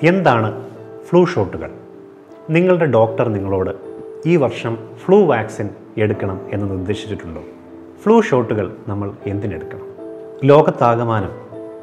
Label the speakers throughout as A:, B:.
A: എന്താണ് ഫ്ലൂ ഷോട്ടുകൾ നിങ്ങളുടെ ഡോക്ടർ നിങ്ങളോട് ഈ വർഷം ഫ്ലൂ വാക്സിൻ എടുക്കണം എന്ന് നിർദ്ദേശിച്ചിട്ടുണ്ടോ ഫ്ലൂ ഷോട്ടുകൾ നമ്മൾ എന്തിനെടുക്കണം ലോകത്താകമാനം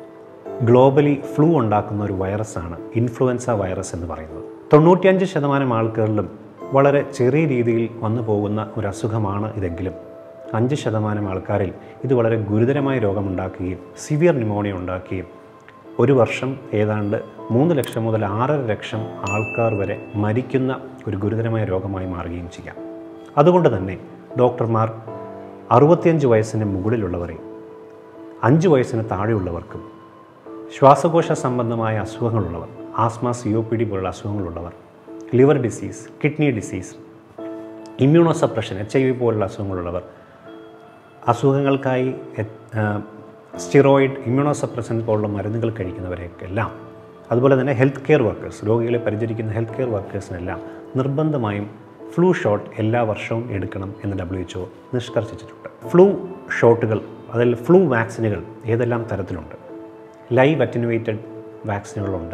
A: ഗ്ലോബലി ഫ്ലൂ ഉണ്ടാക്കുന്ന ഒരു വൈറസാണ് ഇൻഫ്ലുവൻസ വൈറസ് എന്ന് പറയുന്നത് തൊണ്ണൂറ്റിയഞ്ച് ശതമാനം ആൾക്കാരിലും വളരെ ചെറിയ രീതിയിൽ വന്നു പോകുന്ന ഒരു അസുഖമാണ് ഇതെങ്കിലും അഞ്ച് ശതമാനം ആൾക്കാരിൽ ഇത് വളരെ ഗുരുതരമായ രോഗമുണ്ടാക്കുകയും സിവിയർ ന്യൂമോണിയ ഉണ്ടാക്കുകയും ഒരു വർഷം ഏതാണ്ട് മൂന്ന് ലക്ഷം മുതൽ ആറര ലക്ഷം ആൾക്കാർ വരെ മരിക്കുന്ന ഒരു ഗുരുതരമായ രോഗമായി മാറുകയും ചെയ്യാം അതുകൊണ്ട് തന്നെ ഡോക്ടർമാർ അറുപത്തിയഞ്ച് വയസ്സിന് മുകളിലുള്ളവരെ അഞ്ച് വയസ്സിന് താഴെയുള്ളവർക്കും ശ്വാസകോശ സംബന്ധമായ അസുഖങ്ങളുള്ളവർ asthma C O P D പോലുള്ള അസുഖങ്ങളുള്ളവർ liver disease kidney disease immunosuppression H I V പോലുള്ള അസുഖങ്ങളുള്ളവർ അസുഖങ്ങൾക്കായി സ്റ്റിറോയിഡ് ഇമ്മ്യൂണോ സപ്രസൻ പോലുള്ള മരുന്നുകൾ കഴിക്കുന്നവരെക്കെല്ലാം അതുപോലെ തന്നെ ഹെൽത്ത് കെയർ വർക്കേഴ്സ് രോഗികളെ പരിചരിക്കുന്ന ഹെൽത്ത് കെയർ വർക്കേഴ്സിനെല്ലാം നിർബന്ധമായും ഫ്ലൂ ഷോട്ട് എല്ലാ വർഷവും എടുക്കണം എന്ന് ഡബ്ല്യു എച്ച് ഒ നിഷ്കർഷിച്ചിട്ടുണ്ട് ഫ്ലൂ ഷോട്ടുകൾ അതിൽ ഫ്ലൂ വാക്സിനുകൾ ഏതെല്ലാം തരത്തിലുണ്ട് ലൈവ് അറ്റനുവേറ്റഡ് വാക്സിനുകളുണ്ട്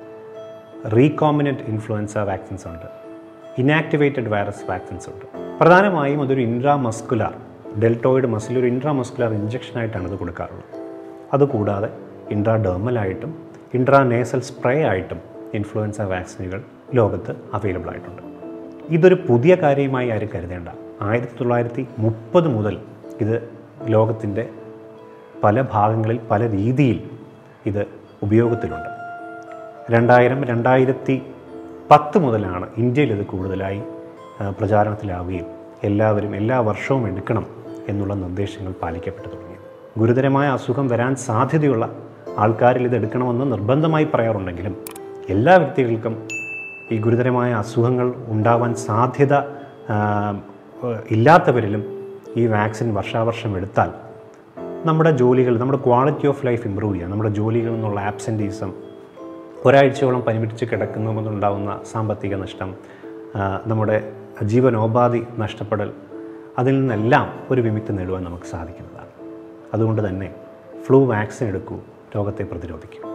A: റീകോമ്പിനൻറ്റ് ഇൻഫ്ലുവൻസ വാക്സിൻസ് ഉണ്ട് ഇനാക്ടിവേറ്റഡ് വൈറസ് വാക്സിൻസ് ഉണ്ട് പ്രധാനമായും അതൊരു ഇൻട്രാമസ്കുലാർ ഡെൽറ്റോയിഡ് മസിൽ ഒരു ഇൻട്രാമസ്കുലാർ ഇഞ്ചക്ഷനായിട്ടാണ് ഇത് കൊടുക്കാറുള്ളത് അതുകൂടാതെ ഇൻട്രാഡെർമലായിട്ടും ഇൻട്രാനേസൽ സ്പ്രേ ആയിട്ടും ഇൻഫ്ലുവൻസ വാക്സിനുകൾ ലോകത്ത് അവൈലബിൾ ആയിട്ടുണ്ട് ഇതൊരു പുതിയ കാര്യമായി ആരും കരുതേണ്ട ആയിരത്തി തൊള്ളായിരത്തി മുപ്പത് മുതൽ ഇത് ലോകത്തിൻ്റെ പല ഭാഗങ്ങളിൽ പല രീതിയിൽ ഇത് ഉപയോഗത്തിലുണ്ട് രണ്ടായിരം രണ്ടായിരത്തി പത്ത് മുതലാണ് ഇന്ത്യയിൽ ഇത് കൂടുതലായി ആ, പ്രചാരണത്തിലാവുകയും എല്ലാവരും എല്ലാ വർഷവും എടുക്കണം എന്നുള്ള നിർദ്ദേശങ്ങൾ പാലിക്കപ്പെട്ടു തുടങ്ങിയത് ഗുരുതരമായ അസുഖം വരാൻ സാധ്യതയുള്ള ആൾക്കാരിൽ ഇത് എടുക്കണമെന്ന് നിർബന്ധമായി പറയാറുണ്ടെങ്കിലും എല്ലാ വ്യക്തികൾക്കും ഈ ഗുരുതരമായ അസുഖങ്ങൾ ഉണ്ടാവാൻ സാധ്യത ആ, ഇല്ലാത്തവരിലും ഈ വാക്സിൻ വർഷാവർഷം എടുത്താൽ നമ്മുടെ ജോലികൾ നമ്മുടെ ക്വാളിറ്റി ഓഫ് ലൈഫ് ഇമ്പ്രൂവ് ചെയ്യുക നമ്മുടെ ജോലികളിൽ നിന്നുള്ള ആബ്സെൻറ്റീസം ഒരാഴ്ചയോളം പനിപിടിച്ച് കിടക്കുന്നതുകൊണ്ടുണ്ടാകുന്ന സാമ്പത്തിക നഷ്ടം ആ, നമ്മുടെ ജീവനോപാധി നഷ്ടപ്പെടൽ അതിൽ നിന്നെല്ലാം ഒരു വിമുക്തി നേടുവാൻ നമുക്ക് സാധിക്കുന്നതാണ് അതുകൊണ്ട് തന്നെ ഫ്ലൂ വാക്സിൻ എടുക്കൂ രോഗത്തെ പ്രതിരോധിക്കും